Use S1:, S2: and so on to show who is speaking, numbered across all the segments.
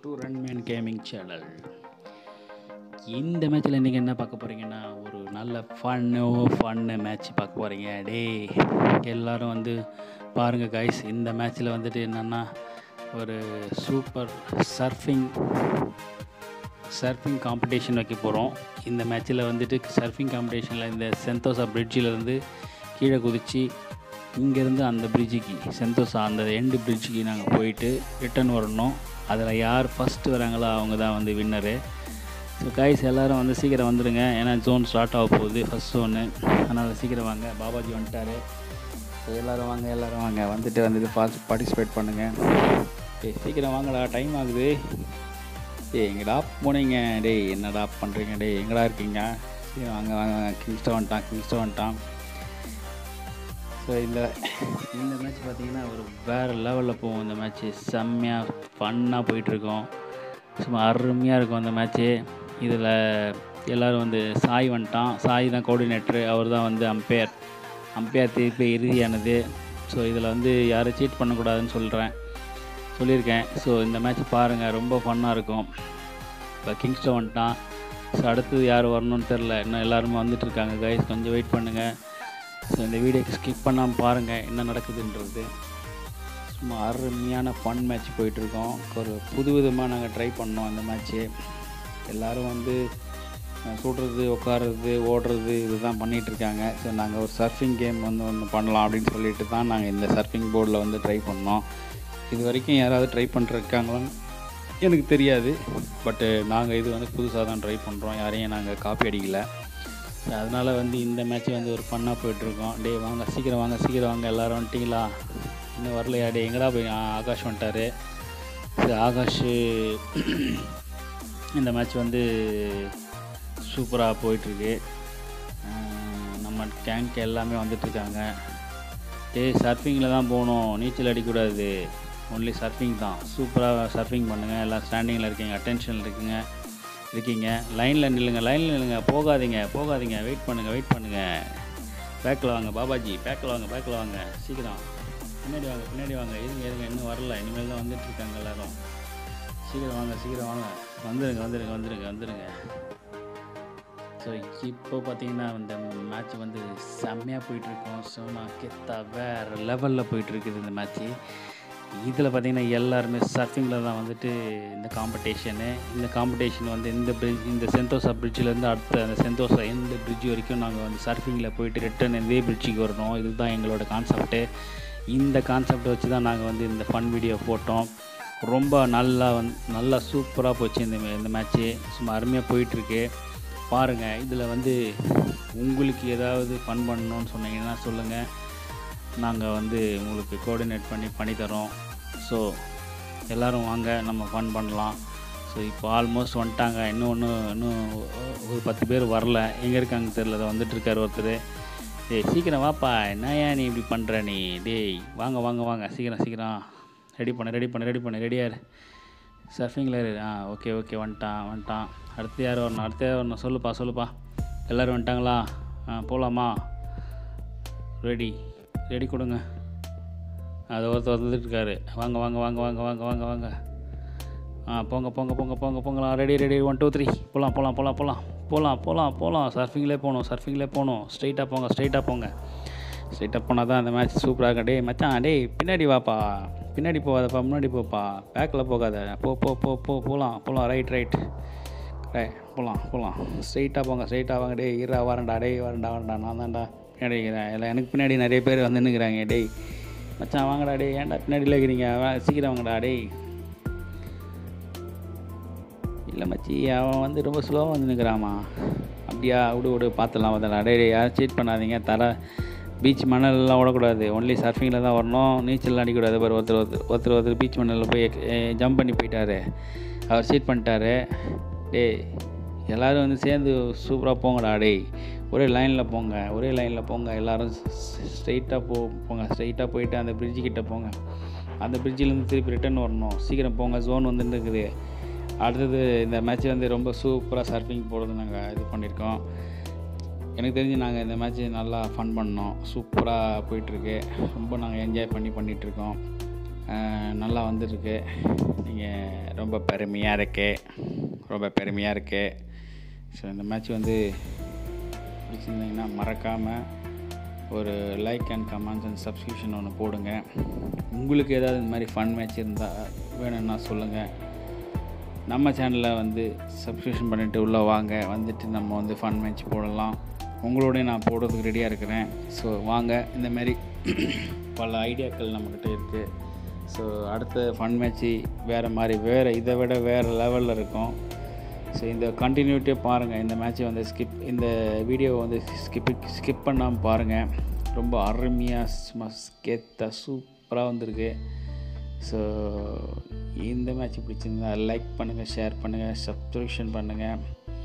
S1: To ரன்மேன் gaming channel இந்த மேட்ச்சில் இன்றைக்கி என்ன பார்க்க போகிறீங்கன்னா ஒரு நல்ல ஃபன்னு ஃபன்னு மேட்ச் பார்க்க போகிறீங்க டேய் எல்லோரும் வந்து பாருங்கள் கைஸ் இந்த மேட்ச்சில் வந்துட்டு என்னென்னா ஒரு சூப்பர் சர்ஃபிங் சர்ஃபிங் காம்படிஷன் வைக்க போகிறோம் இந்த மேட்ச்சில் வந்துட்டு சர்ஃபிங் காம்படிஷனில் இந்த செந்தோசா பிரிட்ஜில் இருந்து கீழே குதித்து இங்கேருந்து அந்த பிரிட்ஜுக்கு செந்தோசா அந்த எண்டு பிரிட்ஜுக்கு நாங்கள் போயிட்டு ரிட்டர்ன் வரணும் அதில் யார் ஃபஸ்ட்டு வராங்களோ அவங்க தான் வந்து வின்னரு ஸோ கைஸ் எல்லோரும் வந்து சீக்கிரம் வந்துடுங்க ஏன்னா ஜோன் ஸ்டார்ட் ஆக போகுது ஃபஸ்ட் ஜோனு அதனால் சீக்கிரம் வாங்க பாபாஜி வந்துட்டார் ஸோ எல்லோரும் வாங்க எல்லோரும் வாங்க வந்துட்டு வந்துட்டு பார்த்து பார்ட்டிசிபேட் பண்ணுங்கள் டேய் சீக்கிரம் வாங்கடா டைம் ஆகுது டேய் எங்கடா போனீங்க டேய் என்னடா பண்ணுறீங்க டேய் எங்கடா இருக்கீங்க சரி வாங்க வாங்க வாங்க கிங்ஸ்டோ வந்துட்டான் கிங்ஸ்டோ வந்துட்டான் ஸோ இந்த இந்த மேட்ச் பார்த்தீங்கன்னா ஒரு வேறு லெவலில் போகும் இந்த மேட்ச்சு செம்மையாக ஃபன்னாக போயிட்டுருக்கோம் சும்மா அருமையாக இருக்கும் அந்த மேட்ச்சு இதில் எல்லோரும் வந்து சாய் வந்துட்டான் சாய் தான் கோஆர்டினேட்ரு அவர் தான் வந்து அம்பையர் அம்பையர் தீர்ப்பு இறுதியானது ஸோ இதில் வந்து யாரும் சீட் பண்ணக்கூடாதுன்னு சொல்கிறேன் சொல்லியிருக்கேன் ஸோ இந்த மேட்ச் பாருங்கள் ரொம்ப ஃபன்னாக இருக்கும் இப்போ கிங்ஸ்டோ வந்துட்டான் ஸோ அடுத்தது யார் வரணும்னு தெரில இன்னும் எல்லாருமே வந்துட்டு இருக்காங்க கைஸ் கொஞ்சம் வெயிட் பண்ணுங்கள் ஸோ இந்த வீடியோக்கு ஸ்கிப் பண்ணாமல் பாருங்கள் என்ன நடக்குதுன்றது சும்மா அருமையான ஃபன் மேட்ச் போயிட்டுருக்கோம் ஒரு புது விதமாக நாங்கள் ட்ரை பண்ணோம் இந்த மேட்ச்சு எல்லோரும் வந்து அஹ், சுடுறது உட்காருறது ஓடுறது இதுதான் பண்ணிகிட்ருக்காங்க ஸோ நாங்கள் ஒரு சர்ஃபிங் கேம் வந்து ஒன்று பண்ணலாம் அப்படின்னு சொல்லிட்டு தான் நாங்கள் இந்த சர்ஃபிங் போர்டில் வந்து ட்ரை பண்ணோம் இது வரைக்கும் யாராவது ட்ரை பண்ணிருக்காங்களான்னு எனக்கு தெரியாது பட்டு நாங்கள் இது வந்து புதுசாக தான் ட்ரை பண்ணுறோம் யாரையும் நாங்கள் காப்பி அடிக்கலை அதனால் வந்து இந்த மேட்ச் வந்து ஒரு ஃபன்னாக போயிட்டுருக்கோம் டேய் வாங்க சீக்கிரம் வாங்க சீக்கிரம் வாங்க எல்லோரும் வந்துட்டிங்களா இன்னும் வரலையா டே எங்கடா போய் ஆ, ஆகாஷ் வந்துட்டாரு சரி ஆகாஷ் இந்த மேட்ச் வந்து சூப்பராக போயிட்டுருக்கு நம்ம கேங்க் எல்லாமே வந்துட்டுருக்காங்க டேய் சர்ஃபிங்கில் தான் போகணும் நீச்சல் அடிக்கக்கூடாது ஒன்லி சர்ஃபிங் தான் சூப்பராக சர்ஃபிங் பண்ணுங்கள் எல்லாம் ஸ்டாண்டிங்கில் இருக்கீங்க அட்டென்ஷனில் இருக்கீங்க இருக்கீங்க லைனில் நில்லுங்க லைனில் நில்லுங்க போகாதீங்க போகாதீங்க வெயிட் பண்ணுங்கள் வெயிட் பண்ணுங்கள் பேக்கில் வாங்க பாபாஜி பேக்கில் வாங்க பேக்கில் வாங்க சீக்கிரம் பின்னாடி வாங்க பின்னாடி வாங்க இருங்க இருங்க இன்னும் வரல இனிமேல் தான் வந்துட்டு இருக்காங்க எல்லாரும் சீக்கிரம் வாங்க சீக்கிரம் வாங்க வந்துடுங்க வந்துடுங்க வந்துடுங்க வந்துடுங்க ஸோ இப்போ பார்த்தீங்கன்னா இந்த மேட்ச் வந்து செம்மையாக போயிட்டுருக்கோம் சும்மா கெத்தா வேறு லெவலில் போயிட்டுருக்குது இந்த மேட்ச்சு இதில் பார்த்தீங்கன்னா எல்லாருமே சர்ஃபிங்கில் தான் வந்துட்டு இந்த காம்படிஷனு இந்த காம்படிஷன் வந்து இந்த பிரிட்ஜ் இந்த செந்தோசா பிரிட்ஜிலேருந்து அடுத்த அந்த செந்தோசா எந்த பிரிட்ஜ் வரைக்கும் நாங்கள் வந்து சர்ஃபிங்கில் போயிட்டு ரிட்டன் இதே பிரிட்ஜுக்கு வரணும் இதுதான் எங்களோட கான்செப்ட்டு இந்த கான்செப்டை வச்சு தான் நாங்கள் வந்து இந்த ஃபன் வீடியோ போட்டோம் ரொம்ப நல்லா வந் நல்லா சூப்பராக போச்சு இந்த இந்த மேட்ச்சு சும்மா அருமையாக போயிட்டுருக்கு பாருங்கள் இதில் வந்து உங்களுக்கு ஏதாவது ஃபன் பண்ணணும்னு சொன்னீங்கன்னா சொல்லுங்கள் நாங்கள் வந்து உங்களுக்கு கோஆர்டினேட் பண்ணி பண்ணித்தரோம் ஸோ எல்லோரும் வாங்க நம்ம ஃபன் பண்ணலாம் ஸோ இப்போ ஆல்மோஸ்ட் வந்துட்டாங்க இன்னும் ஒன்று இன்னும் ஒரு பத்து பேர் வரல எங்கே இருக்காங்க தெரில அதை வந்துட்டு இருக்கார் ஒருத்தர் டேய் சீக்கிரம் வாப்பா என்ன ஏன் நீ இப்படி பண்ணுற நீ டேய் வாங்க வாங்க வாங்க சீக்கிரம் சீக்கிரம் ரெடி பண்ண ரெடி பண்ண ரெடி பண்ண ரெடியார் சர்ஃபிங்கில் இரு ஆ ஓகே ஓகே வந்துட்டான் வந்துட்டான் அடுத்து யார் வரணும் அடுத்து யார் வரணும் சொல்லுப்பா சொல்லுப்பா எல்லோரும் வந்துட்டாங்களா ஆ போகலாமா ரெடி ரெடி கொடுங்க அது ஒருத்தர் வந்துட்டு இருக்காரு வாங்க வாங்க வாங்க வாங்க வாங்க வாங்க வாங்க ஆ போங்க போங்க போங்க போங்க போங்கலாம் ready ready one two three போகலாம் போகலாம் போகலாம் போகலாம் போகலாம் போகலாம் போகலாம் சர்ஃபிங்லேயே போகணும் சர்ஃபிங்லேயே போகணும் ஸ்ட்ரைட்டாக போங்க ஸ்ட்ரைட்டாக போங்க ஸ்ட்ரைட்டாக போனால் தான் அந்த மேட்ச் சூப்பராக இருக்கும் டேய் மச்சான் டேய் பின்னாடி வாப்பா பின்னாடி போகாதப்பா முன்னாடி போப்பா பேக்கில் போகாத போ போ போ போ போகலாம் போகலாம் ரைட் ரைட் டே போகலாம் போகலாம் ஸ்ட்ரைட்டாக போங்க ஸ்ட்ரைட்டாக வாங்க டேய் இரா வரேன்டா டேய் வரேன்டா வரேன்டா நான் தான்டா பின்னாடி இருக்கிறேன் இல்லை எனக்கு பின்னாடி நிறைய பேர் வந்து நிற்கிறாங்க டேய் மச்சான் வாங்கடா டேய் ஏன்டா பின்னாடியில் இருக்கிறீங்க வா- சீக்கிரம் வாங்கடா டேய் இல்லை மச்சி அவன் வந்து ரொம்ப ஸ்லோவாக வந்து நிற்கிறாமா அப்படியா விடு விடு பார்த்துலாம் வந்துடலாம் டேய் டேய் யாரும் சீட் பண்ணாதீங்க தர பீச் மணல்லாம் விடக்கூடாது ஒன்லி சர்ஃபிங்கில் தான் வரணும் நீச்சல் அடிக்கக்கூடாது பாரு ஒருத்தர் ஒருத்தர் ஒருத்தர் ஒருத்தர் பீச் மணலில் போய் ஜம்ப் பண்ணி போயிட்டாரு அவர் சீட் பண்ணிட்டாரு டேய் எல்லோரும் வந்து சேர்ந்து சூப்பராக போங்கடா டேய் ஒரே லைனில் போங்க ஒரே லைனில் போங்க எல்லோரும் ஸ்ட்ரைட்டாக போ போங்க ஸ்ட்ரைட்டாக போயிட்டு அந்த bridge கிட்ட போங்க அந்த பிரிட்ஜிலேருந்து திருப்பி ரிட்டர்ன் வரணும் சீக்கிரம் போங்க ஜோன் வந்துட்டு இருக்குது அடுத்தது இந்த மேட்ச் வந்து ரொம்ப சூப்பராக சர்ஃபிங் போடுறது நாங்கள் இது பண்ணியிருக்கோம் எனக்கு தெரிஞ்சு நாங்கள் இந்த மேட்ச் நல்லா ஃபன் பண்ணோம் சூப்பராக போயிட்டுருக்கு ரொம்ப நாங்கள் என்ஜாய் பண்ணி பண்ணிகிட்ருக்கோம் அஹ், நல்லா வந்துருக்கு நீங்கள் ரொம்ப பெருமையாக இருக்கு ரொம்ப பெருமையாக இருக்கு ஸோ இந்த மேட்ச் வந்து பிடிச்சிருந்தீங்கன்னா மறக்காமல் ஒரு like and comments and subscription ஒன்று போடுங்க உங்களுக்கு ஏதாவது இந்த மாதிரி ஃபன் மேட்ச் இருந்தால் வேணும்னா சொல்லுங்கள் நம்ம சேனலில் வந்து சப்ஸ்கிரிப்ஷன் பண்ணிவிட்டு உள்ளே வாங்க வந்துட்டு நம்ம வந்து ஃபன் மேட்ச் போடலாம் உங்களோட நான் போடுறதுக்கு ரெடியாக இருக்கிறேன் ஸோ வாங்க இந்த மாதிரி பல ஐடியாக்கள் நம்மக்கிட்ட இருக்குது ஸோ அடுத்த ஃபன் மேட்ச்சு வேறு மாதிரி வேறு இதை விட வேறு லெவலில் இருக்கும் ஸோ இந்த கண்டினியூட்டியே பாருங்கள் இந்த மேட்ச்சை வந்து ஸ்கிப் இந்த வீடியோவை வந்து ஸ்கிப் ஸ்கிப் பண்ணாமல் பாருங்கள் ரொம்ப அருமையாக சும்மா கெத்தாக சூப்பராக வந்திருக்கு ஸோ இந்த மேட்ச் பிடிச்சிருந்தா லைக் பண்ணுங்கள் ஷேர் பண்ணுங்கள் சப்ஸ்கிரிப்ஷன் பண்ணுங்கள்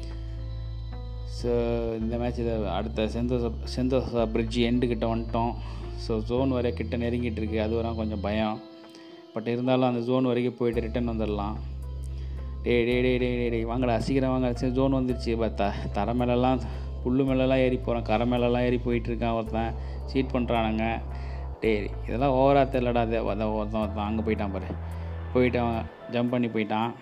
S1: ஸோ இந்த மேட்ச் இதை அடுத்த செந்தோசா செந்தோசா பிரிட்ஜ் எண்டு கிட்ட வந்துட்டோம் ஸோ ஜோன் வரை கிட்ட நெருங்கிட்டு இருக்கு அது வரை கொஞ்சம் பயம் பட் இருந்தாலும் அந்த ஜோன் வரைக்கும் போயிட்டு ரிட்டர்ன் வந்துடலாம் டேய் டேய் டேய் டேய் டேய், டேய் வாங்கடா சீக்கிரம் வாங்க சரி ஜோன் வந்துருச்சு பா த தரை மேலெல்லாம் புல்லு மேலெல்லாம் ஏறி போகிறேன் கரை மேலெல்லாம் ஏறி போயிட்டு இருக்கான் ஒருத்தன் சீட் பண்ணுறானுங்க டேய் இதெல்லாம் ஓவராக தெரிலடா அது அதான் ஒருத்தன் ஒருத்தன் அங்கே போயிட்டான் பாரு போயிட்டான் ஜம்ப் பண்ணி போயிட்டான்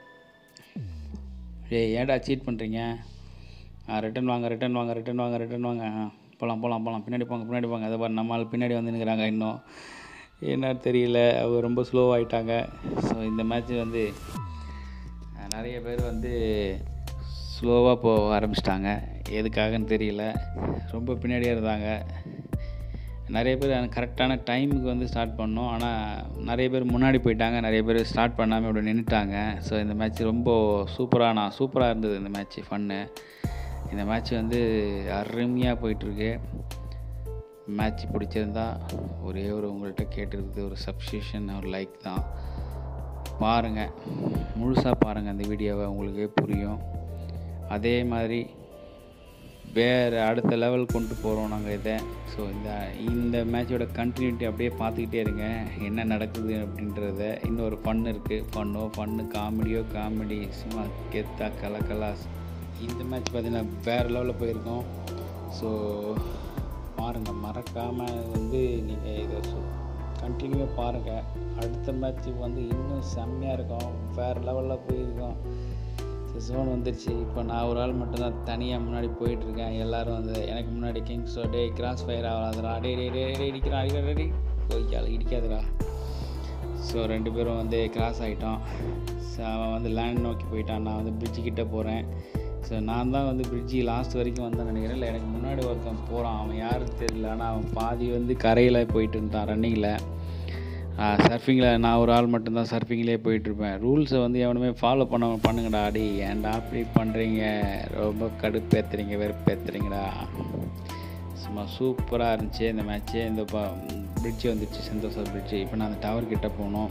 S1: டேய் ஏன்டா சீட் பண்ணுறீங்க ரிட்டன் வாங்க ரிட்டன் வாங்க ரிட்டன் வாங்க ரிட்டன் வாங்க போகலாம் போகலாம் போகலாம் பின்னாடி போங்க பின்னாடி போங்க அதை பாரு நம்ம ஆள் பின்னாடி வந்து நிற்கிறாங்க இன்னும் என்ன தெரியல அவங்க ரொம்ப ஸ்லோவாகிட்டாங்க ஸோ இந்த மேட்ச் வந்து அஹ், நிறைய பேர் வந்து ஸ்லோவாக போக ஆரம்பிச்சிட்டாங்க எதுக்காகன்னு தெரியல ரொம்ப பின்னாடியே இருந்தாங்க நிறைய பேர் கரெக்டான டைமுக்கு வந்து ஸ்டார்ட் பண்ணோம் ஆனால் நிறைய பேர் முன்னாடி போயிட்டாங்க நிறைய பேர் ஸ்டார்ட் பண்ணாமல் இப்படி நின்றுட்டாங்க ஸோ இந்த மேட்ச் ரொம்ப சூப்பராக நான் சூப்பராக இருந்தது இந்த மேட்ச் ஃபன்னு இந்த மேட்ச் வந்து அருமையாக போயிட்டுருக்கு மேட்ச் பிடிச்சிருந்தா ஒரே ஒரு உங்கள்கிட்ட கேட்டிருக்குது ஒரு சப்ஸ்கிரிப்ஷன் ஒரு லைக் தான் பாருங்கள் முழுசாக பாருங்கள் அந்த வீடியோவை உங்களுக்கே புரியும் அதே மாதிரி வேறு அடுத்த லெவல் கொண்டு போகிறோம் நாங்கள் இதை ஸோ இந்த இந்த மேட்சோட கண்டினியூட்டி அப்படியே பார்த்துக்கிட்டே இருங்க என்ன நடக்குது அப்படின்றத இன்னொரு ஃபன் இருக்குது ஃபன்னோ ஃபன்னு காமெடியோ காமெடி சும்மா கெத்தா கலக்கலா இந்த மேட்ச் பார்த்தீங்கன்னா வேறு லெவலில் போயிருக்கோம் ஸோ பாருங்கள் மறக்காமல் வந்து நீங்கள் இதை கண்டினியூவாக பாருங்கள் அடுத்த மேட்ச் வந்து இன்னும் செம்மையாக இருக்கும் வேறு லெவலில் போயிருக்கோம் ஜோன் வந்துருச்சு இப்போ நான் ஒரு ஆள் மட்டும்தான் தனியாக முன்னாடி போயிட்டுருக்கேன் எல்லோரும் வந்து எனக்கு முன்னாடி கிங்ஸோ டே கிராஸ் ஃபயர் ஆகாதடா டே டே டே டே இடிக்கிறான் அடிக்கிறா டே ஓகே இடிக்காதுடா ஸோ ரெண்டு பேரும் வந்து கிராஸ் ஆகிட்டோம் ஸோ அவன் வந்து லேண்ட் நோக்கி போயிட்டான் நான் வந்து பிரிட்ஜு கிட்டே போகிறேன் ஸோ நான் தான் வந்து பிரிட்ஜி லாஸ்ட் வரைக்கும் வந்தேன் நினைக்கிறேன் இல்லை எனக்கு முன்னாடி ஒருத்தன் போகிறான் அவன் யாரும் தெரியல ஆனால் அவன் பாதி வந்து கரையில் போயிட்டு இருந்தான் ரன்னிங்கில் சர்ஃபிங்கில் நான் ஒரு ஆள் மட்டும்தான் சர்ஃபிங்லேயே போயிட்டுருப்பேன் ரூல்ஸை வந்து எவனுமே ஃபாலோ பண்ண பண்ணுங்கடா அடி ஏன்டா அப்படி பண்ணுறீங்க ரொம்ப கடுப்பேற்றுறீங்க வெறுப்பேற்றுறீங்கடா சும்மா சூப்பராக இருந்துச்சு இந்த மேட்ச்சு இந்த பிரிட்ஜு வந்துச்சு செந்தோசா பிரிட்ஜு இப்போ நான் அந்த டவர் கிட்ட போகணும்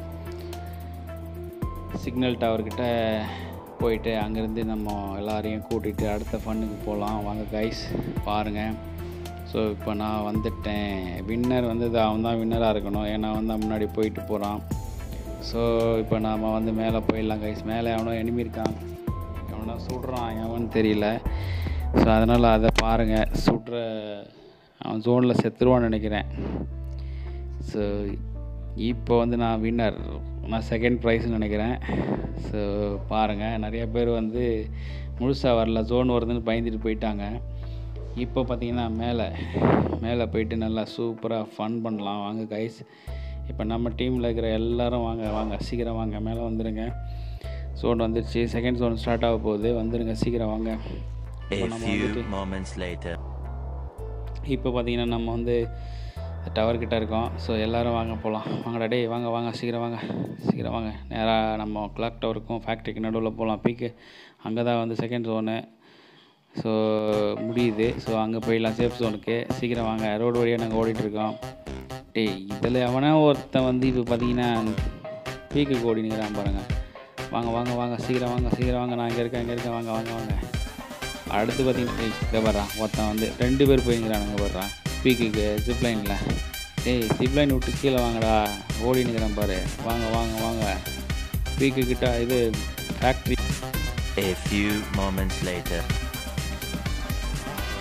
S1: சிக்னல் டவர்கிட்ட போயிட்டு அங்கேருந்து நம்ம எல்லாரையும் கூட்டிகிட்டு அடுத்த ஃபன்னுக்கு போகலாம் வாங்க கைஸ் பாருங்கள் ஸோ இப்போ நான் வந்துட்டேன் வின்னர் வந்தது அவன் தான் வின்னராக இருக்கணும் ஏன்னா அவன் தான் முன்னாடி போயிட்டு போகிறான் ஸோ இப்போ நாம் வந்து மேலே போயிடலாம் கைஸ் மேலே எவனோ எனிமி இருக்கான் எவனோ சுடுறான் எவன்னு தெரியல ஸோ அதனால் அதை பாருங்கள் சுடுற அவன் ஜோனில் செத்துருவான்னு நினைக்கிறேன் ஸோ இப்போ வந்து நான் வின்னர் நான் செகண்ட் ப்ரைஸ்னு நினைக்கிறேன் ஸோ பாருங்கள் நிறைய பேர் வந்து முழுசாக வரல ஜோன் வருதுன்னு பயந்துட்டு போயிட்டாங்க இப்போ பார்த்தீங்கன்னா மேலே மேலே போயிட்டு நல்லா சூப்பராக ஃபன் பண்ணலாம் வாங்க கைஸ் இப்போ நம்ம டீமில் இருக்கிற எல்லாரும் வாங்க வாங்க சீக்கிரம் வாங்க மேலே வந்துடுங்க ஜோன் வந்துடுச்சு செகண்ட் ஜோன் ஸ்டார்ட் ஆக போகுது வந்துடுங்க சீக்கிரம் வாங்க
S2: A
S1: இப்போ நம்ம
S2: few
S1: வந்துட்டு
S2: moments later.
S1: இப்போ பார்த்தீங்கன்னா நம்ம வந்து டவர் கிட்ட இருக்கோம் ஸோ எல்லோரும் வாங்க போகலாம் வாங்கடா டேய் வாங்க வாங்க சீக்கிரம் வாங்க சீக்கிரம் வாங்க நேராக நம்ம கிளாக் டவருக்கும் ஃபேக்ட்ரிக்கு நடுவில் போகலாம் பீக்கு அங்கே தான் வந்து செகண்ட் ஜோனு ஸோ முடியுது ஸோ அங்கே போயிடலாம் சேஃப் ஜோனுக்கு சீக்கிரம் வாங்க ரோடு வழியாக நாங்கள் ஓடிட்டுருக்கோம் டேய் இதில் எவனா ஒருத்தன் வந்து இப்போ பார்த்தீங்கன்னா பீக்கு ஓடினுங்கிறான் பாருங்கள் வாங்க வாங்க வாங்க சீக்கிரம் வாங்க சீக்கிரம் வாங்க நான் இங்கே இருக்கேன் இங்கே இருக்கேன் வாங்க வாங்க வாங்க அடுத்து பார்த்தீங்கன்னா ஏய், இங்கே வர்றான் ஒருத்தன் வந்து ரெண்டு பேர் போய்ங்கிறானுங்க வர்றான் பீக்குக்கு ஜிப்லைனில் டேய் ஜிப்லைன் விட்டு கீழே வாங்கடா ஓடி நிற்கிறேன் பாரு வாங்க வாங்க வாங்க பீக்கு கிட்ட இது factory
S2: A few moments later.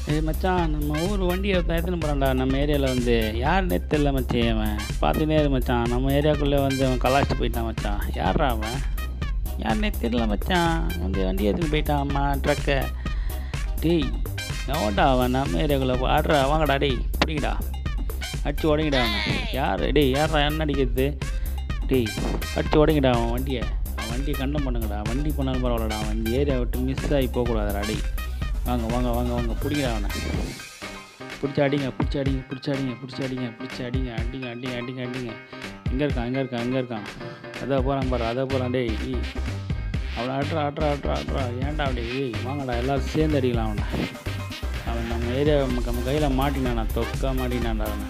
S1: ஏய் மச்சான் நம்ம ஊர் வண்டியை எடுத்துன்னு போகிறான்டா நம்ம ஏரியாவில் வந்து யாருன்னே தெரியல மச்சான் அவன் பார்த்துனே இரு மச்சான் நம்ம ஏரியாக்குள்ளே வந்து அவன் கலாச்சிட்டு போயிட்டான் மச்சான் யாரா அவன் யாருன்னே தெரியல மச்சான் வந்து வண்டி எடுத்துன்னு போயிட்டான் அம்மா ட்ரக்கை டேய் எவன்டா அவன் நம்ம ஏரியாக்குள்ளே ஆடுறா வாங்கடா டேய் பிடிங்கடா அடிச்சு உடங்கிடா அவனை யார் டேய் யாரா என்ன அடிக்கிறது டேய் அடிச்சு உடங்கிடா அவன் வண்டியை அவன் வண்டியை கண்டம் பண்ணுங்கடா வண்டி பண்ணாலும் பரவாயில்லடா அவன் இந்த ஏரியா விட்டு மிஸ் ஆகி போகக்கூடாதுடா டேய் வாங்க வாங்க வாங்க வாங்க பிடிங்கடா அவனை பிடிச்சி அடிங்க பிடிச்சி அடிங்க பிடிச்சி அடிங்க பிடிச்சி அடிங்க பிடிச்சி அடிங்க அடிங்க அடிங்க அடிங்க அடிங்க எங்கே இருக்கான் எங்கே இருக்கான் எங்கே இருக்கான் அதான் போகிறான் பாரு அதான் போகிறான் டேய் ஏய் அவனை அட்ரா அட்ரா அட்ரா அட்ரா ஏன்டா அப்படி ஏய் வாங்கடா எல்லோரும் சேர்ந்து அடிக்கலாம் அவனை அவன் நம்ம ஏரியா நம்ம கையில் மாட்டினானா தொக்கா மாட்டினான்டா அவனை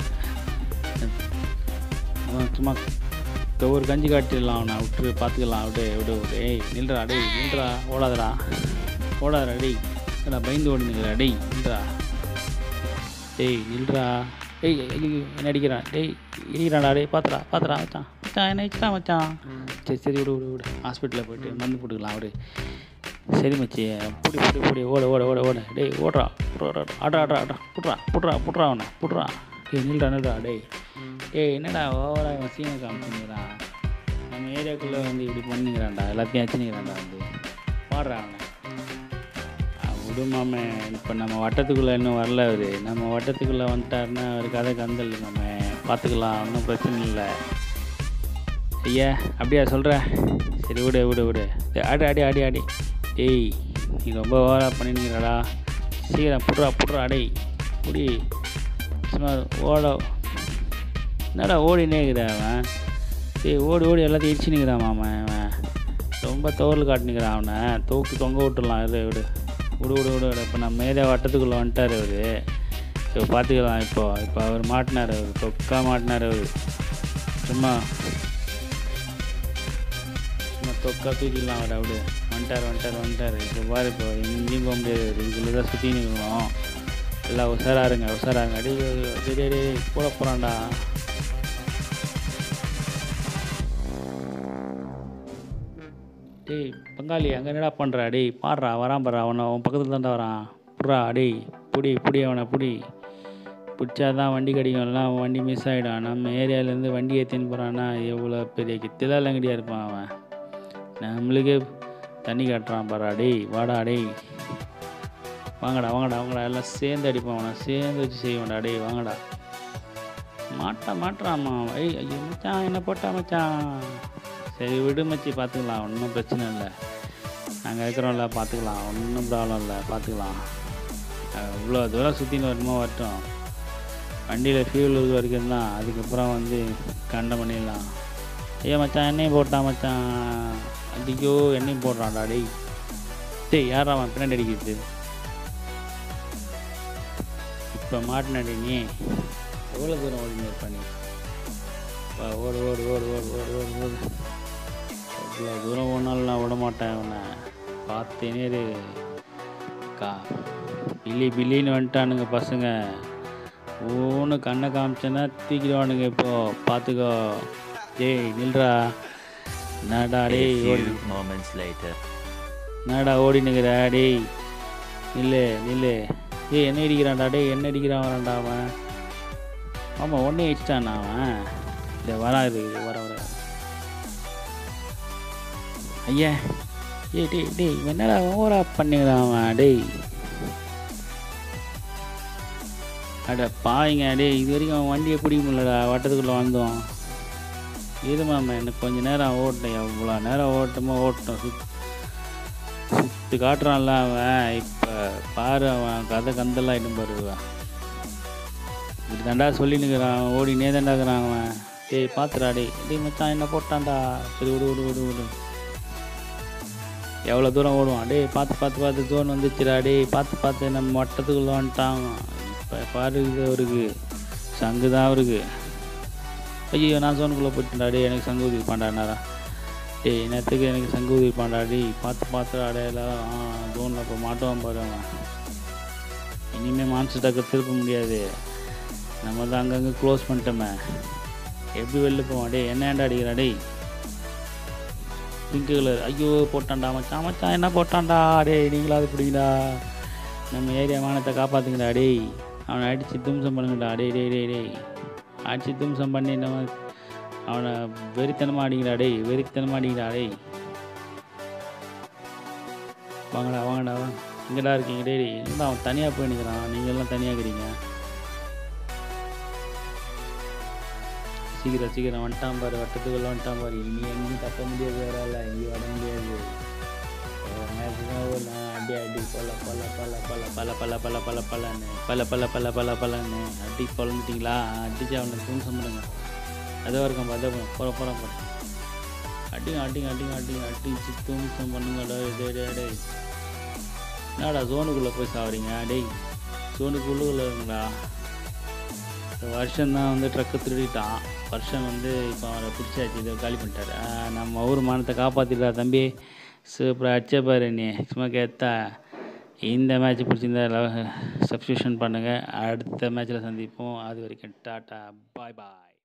S1: அவன் சும்மா இப்போ ஒரு கஞ்சி காட்டிடலாம் அவனை விட்டு பார்த்துக்கலாம் அப்படியே விடு விடு ஏய் நில்றா டேய் நில்றா ஓடாதடா ஓடாதடா டேய் என்னடா பயந்து ஓடி நிற்கிறா டேய் நில்றா டேய் நில்றா டேய் ஐயோ என்ன அடிக்கிறான் டேய் இடிக்கிறான்டா டேய் பார்த்துடா பார்த்துடா மச்சான் மச்சான் என்ன அடிச்சிட்டான் மச்சான் சரி சரி விடு விடு விடு ஹாஸ்பிட்டலில் போயிட்டு மருந்து போட்டுக்கலாம் விடு சரி மச்சி புடி புடி புடி ஓட ஓட ஓட ஓட டேய் ஓடுறா ஓடுறா ஆட்ரா ஆட்ரா ஆட்ரா புட்றா புட்றா புட்றா அவனை புட்றா டேய் நில்றா நில்றா டேய் டேய் என்னடா ஓவரா இவன் சீனை காமிச்சுங்கிறான் நம்ம ஏரியாக்குள்ளே வந்து இப்படி பண்ணுங்கிறான்டா எல்லாத்தையும் வச்சுனுங்கிறான்டா வந்து பாடுறா அவனை விடுமாமே இப்போ நம்ம வட்டத்துக்குள்ளே இன்னும் வரல அவர் நம்ம வட்டத்துக்குள்ளே வந்துட்டாருன்னா அவர் கதை கந்தல் நம்ம பார்த்துக்கலாம் ஒன்றும் பிரச்சனை இல்லை ஐயா அப்படியா சொல்கிற சரி விடு விடு விடு டேய், ஆடி ஆடி ஆடி ஆடி டேய் நீ ரொம்ப ஓவராக பண்ணினுங்கிறடா சீக்கிரம் புட்றா புட்றா டேய் புடி சும்மா ஓட என்னடா ஓடினே இருக்கிற அவன் டேய் ஓடி ஓடி எல்லாத்தையும் இடிச்சுனுக்கிறான் மாமன் அவன் ரொம்ப தோல் காட்டினுக்கிறான் அவனை தூக்கி தொங்க விட்டுடலாம் இது விடு விடு விடு விடு விடு இப்போ நம்ம ஏரியா வட்டத்துக்குள்ளே வந்துட்டார் அவர் இப்போ பார்த்துக்கலாம் இப்போ இப்போ அவர் மாட்டினார் அவர் தொக்கா மாட்டினார் அவர் சும்மா சும்மா தொக்கா தூக்கிடலாம் அவர் அவரு வந்துட்டார் வந்துட்டார் வந்துட்டார் இப்போ பாரு இப்போ எங்கேயும் போக முடியாது இதுக்குள்ளே தான் சுற்றி நிற்கணும் எல்லாம் உஷாராருங்க உஷாராருங்க அடி அடி அடி போட போகிறான்டா டேய் பங்காளி அங்கே என்னடா பண்ணுறா டேய் பாடுறா வரான் பாரு அவனை அவன் பக்கத்தில் தான்டா வரான் புட்றா டேய் புடி புடி அவனை புடி பிடிச்சா தான் வண்டி கிடைக்கும் இல்லைனா அவன் வண்டி மிஸ் ஆகிடும் நம்ம ஏரியாவிலேருந்து வண்டி ஏற்றின்னு போகிறான்னா எவ்வளோ பெரிய கித்திலாலங்கடியாக இருப்பான் அவன் நம்மளுக்கே தண்ணி காட்டுறான் பாரா டேய் வாடா டேய் வாங்கடா வாங்கடா வாங்கடா எல்லாம் சேர்ந்து அடிப்பான் அவனை சேர்ந்து வச்சு செய்வான்டா டேய் வாங்கடா மாட்டா மாட்டுறாம்மா ஐய் ஐயோ மச்சான் என்ன போட்டா மச்சான் சரி விடு மச்சி பார்த்துக்கலாம் ஒன்றும் பிரச்சனை இல்லை நாங்கள் இருக்கிறோம்ல பார்த்துக்கலாம் ஒன்றும் ப்ராப்ளம் இல்லை பார்த்துக்கலாம் இவ்வளோ தூரம் சுற்றின்னு வரணுமோ வரட்டும் வண்டியில் ஃபியூல் இருக்க வரைக்கும் தான் அதுக்கப்புறம் வந்து கண்ட பண்ணிடலாம் ஐயோ மச்சான் எண்ணெயும் போட்டான் மச்சான் அதிகோ எண்ணெயும் போடுறான்டா டேய் டேய் யாரா அவன் பின்னாடி அடிக்கிறது இப்போ மாட்டினாடி நீ எவ்வளோ தூரம் ஓடினு இருப்பா நீ வா, ஓடு ஓடு ஓடு ஓடு ஓடு ஓடு ஓடு இவ்வளோ தூரம் ஓடினாலும் நான் விட மாட்டேன் அவனை பார்த்தேனே இரு. கா பில்லி பில்லின்னு வந்துட்டானுங்க பசங்க ஒன்று கண்ணை காமிச்சேன்னா தூக்கிடுவானுங்க இப்போ பார்த்துக்கோ டேய் நில்றா என்னடா
S2: A
S1: டேய் ஓடி
S2: few moments later.
S1: என்னடா ஓடி நிற்கிற டேய் நில்லு நில்லு ஏய் என்ன அடிக்கிறான்டா டேய் என்ன அடிக்கிறான் வரான்டா அவன் ஆமாம் ஒன்றே அடிச்சிட்டானா அவன் இல்லை வரா இது இது வர வர ஐயா ஏய் டேய் டேய் இவன் என்னடா ஓவரா பண்ணுங்கிறான் அவன் டேய் அட பாய்ங்க டேய் இது வரைக்கும் அவன் வண்டியை பிடிக்க முடியலடா வட்டத்துக்குள்ளே வந்தோம் இது மாமா எனக்கு கொஞ்ச நேரம் ஓட்டேன் எவ்வளோ நேரம் ஓட்டமோ ஓட்டோம் சுத் சுத்து காட்டுறான்ல அவன் இப்போ பாரு அவன் கதை கந்தெல்லாம் இடம் பாருவன் இப்படி தாண்டா சொல்லினுக்கிறான் ஓடினே தாண்டாக்குறான் அவன் டேய் பார்த்துடா டேய் டேய் மச்சான் என்ன போட்டான்டா சரி விடு விடு விடு விடு எவ்வளோ தூரம் ஓடுவான் டேய் பார்த்து பார்த்து பார்த்து ஜோன் வந்துச்சுடா டேய் பார்த்து பார்த்து நம்ம வட்டத்துக்குள்ளே வந்துட்டான் இப்போ பாரு இது அவருக்கு சங்கு தான் அவருக்கு ஐயோ நான் ஜோனுக்குள்ளே போயிட்டேன்டா டேய் எனக்கு சங்கு ஊதி பாண்டாடா டேய் நேரத்துக்கு எனக்கு சங்கு ஊதி பாண்டா டேய் பார்த்து பார்த்து அடே எல்லாரும் ஆ ஜோனில் இப்போ மாட்டுவான் பாரு அவன் இனிமேல் மான்ஸ்டர் டக்கை திருப்ப முடியாது நம்ம தான் அங்கங்கே க்ளோஸ் பண்ணிட்டோமே எப்படி வெளில போவான் டேய் என்ன ஏன்டா அடிக்கிறா டேய் பிங்க் கலர் ஐயோ போட்டான்டா மச்சான் மச்சான் என்ன போட்டான்டா டேய் நீங்களாவது பிடிங்கடா நம்ம ஏரியா மானத்தை காப்பாற்றுங்கடா டேய் அவனை அடித்து தும்சம் பண்ணுங்கடா டேய் டேய் டேய் டேய் அடித்து தும்சம் பண்ணி நம்ம அவனை வெறித்தனமாக அடிங்கடா டேய் வெறித்தனமாக அடிங்கடா டேய் வாங்கடா வாங்கடா வாங்க எங்கடா இருக்கீங்க டேய் டேய் என்னடா அவன் தனியாக போய் நிற்கிறான் நீங்கள்லாம் தனியாக இருக்கிறீங்க சீக்கிரம் சீக்கிரம் வந்துட்டான் பாரு வட்டத்துக்குள்ள வந்துட்டான் பாரு இனி எங்கேயும் தப்ப முடியாது வேற இல்லை எங்கேயும் வர முடியாது ஒரு நேரத்துக்கு ஒரு நான் அடி அடி பல பல பல பல பல பல பல பல பலன்னு பல பல பல பல பலன்னு அடி பொழந்துட்டிங்களா அடிச்சு அவனை தூண்சம் பண்ணுங்க அதோ இருக்கான் அதோ போகிற போகிறேன் போகிறேன் அடிங்க அடிங்க அடிங்க அடிங்க அடிச்சு தூண்சம் பண்ணுங்கடா டே டே டே என்னடா ஜோனுக்குள்ளே போய் சாவறீங்க டேய் ஜோனுக்குள்ளே இருங்கடா இந்த வருஷம் தான் வந்து ட்ரக்கு திருடிட்டான் வருஷம் வந்து இப்போ அவரை பிடிச்சாச்சு இதை காலி பண்ணிட்டாரு ஆ, நம்ம ஊர் மானத்தை காப்பாற்றிடா தம்பி சூப்பராக அடிச்ச பாரு நீ சும்மா கேத்தா இந்த மேட்ச் பிடிச்சிருந்தா சப்ஸ்கிரிப்ஷன் பண்ணுங்கள் அடுத்த மேட்ச்சில் சந்திப்போம் அது வரைக்கும் டாட்டா பாய் பாய்